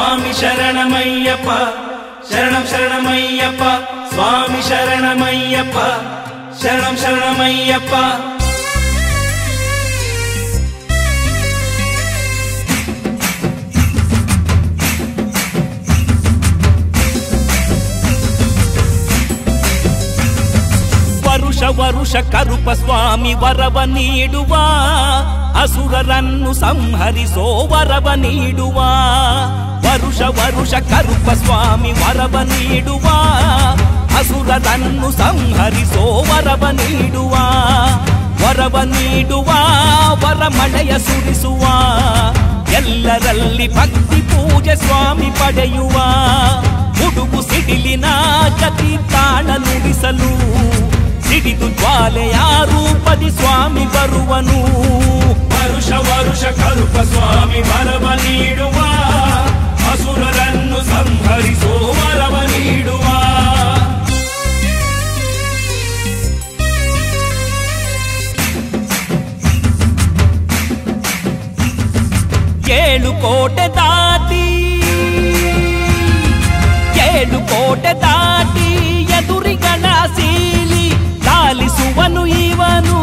ಸ್ವಾಮಿ ಶರಣಮಯ್ಯಪ್ಪ ಶರಣಂ ಶರಣಮಯ್ಯಪ್ಪ ಸ್ವಾಮಿ ಶರಣಮಯ್ಯಪ್ಪ ಶರಣಂ ಶರಣಮಯ್ಯಪ್ಪ ವರುಷ ವರುಷ ಕರುಪ ಸ್ವಾಮಿ ವರವ ನೀಡುವ ಅಸುರರನ್ನು ಸಂಹರಿಸೋ ವರವ ನೀಡುವ ವರುಷ ವರುಷ ಕರುಪ ಸ್ವಾಮಿ ವರವ ನೀಡುವ ಅಸುರರನ್ನು ಸಂಹರಿಸೋ ವರವ ನೀಡುವ ವರವ ನೀಡುವ ವರ ಮಳೆಯ ಸುರಿಸುವ ಎಲ್ಲರಲ್ಲಿ ಭಕ್ತಿ ಪೂಜೆ ಸ್ವಾಮಿ ಪಡೆಯುವ ಹುಡುಗು ಸಿಡಿಲಿನ ಗತಿ ತಾಣ ನುಡಿಸಲು ಸಿಡಿದು ಜ್ವಾಲೆಯ ರೂಪದಿ ಸ್ವಾಮಿ ಬರುವನು ವರುಷ ವರುಷ ಕರುಪ ಸ್ವಾಮಿ ವರವ ನೀಡುವ ಅಸುರರನ್ನು ಸಂಹರಿಸೋ ವರವ ನೀಡುವ ಏಳು ಕೋಟೆ ದಾಟಿ ಏಳು ಕೋಟೆ ದಾಟಿ ಎದುರಿಗಳ ಸೀಲಿ ಲಾಲಿಸುವನು ಇವನು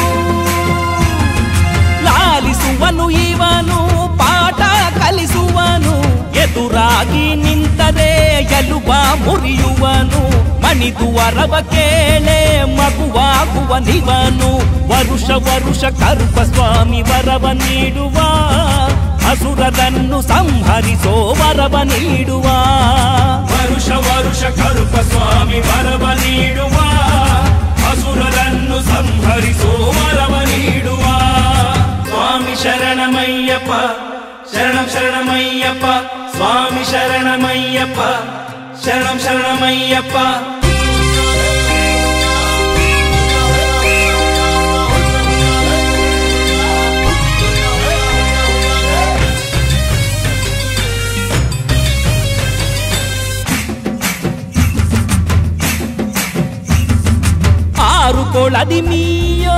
ಲಾಲಿಸುವನು ಇವನು ಪಾಠ ಕಲಿಸುವನು ಎದುರಾಗಿ ನಿಂತರೆ ಎಲುಬ ಮುರಿಯುವನು ಮಣಿದು ವರವ ಕೇಳೆ ಮಗುವಾಗುವ ನಿವನು ವರುಷ ವರುಷ ಕರುಪ ಸ್ವಾಮಿ ವರವ ನೀಡುವ ಅಸುರರನ್ನು ಸಂಹರಿಸೋ ವರವ ನೀಡುವ ವರುಷ ವರುಷ ಕರುಪ ಸ್ವಾಮಿ ವರವ ನೀಡುವ ಅಸುರರನ್ನು ಸಂಹರಿಸೋ ವರವ ನೀಡುವ ಸ್ವಾಮಿ ಶರಣಮಯ್ಯಪ್ಪ ಶರಣಂ ಶರಣಮಯ್ಯಪ್ಪ ಸ್ವಾಮಿ ಶರಣಮಯ್ಯಪ್ಪ ಶರಣಂ ಶರಣಮಯ್ಯಪ್ಪ ಆರು ಕೊಳದಿ ಮೀಯೋ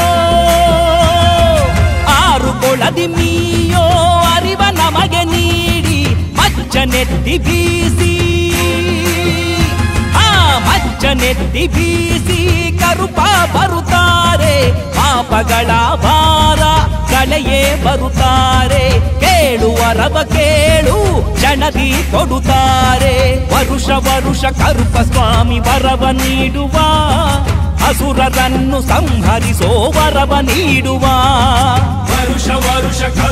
ಆರು ಕೊಳದಿ ಮೀಯೋ ಅರಿವ ನಮಗೆ ನೀಡಿ ಮಜ್ಜನೆತ್ತಿ ಬೀಸಿ ಆ ಮಜ್ಜನೆತ್ತಿ ಬೀಸಿ ಕರುಪ ಬರುತ್ತಾರೆ ಪಾಪಗಳ ಭಾರ ಕಳೆಯೇ ಬರುತ್ತಾರೆ ಕೇಳುವರವ ಕೇಳು ಕ್ಷಣದಿ ಕೊಡುತ್ತಾರೆ ವರುಷ ವರುಷ ಕರುಪ ಸ್ವಾಮಿ ವರವ ನೀಡುವ ಅಸುರರನ್ನು ಸಂಹರಿಸೋ ವರವ ನೀಡುವ ವರುಷ ವರುಷ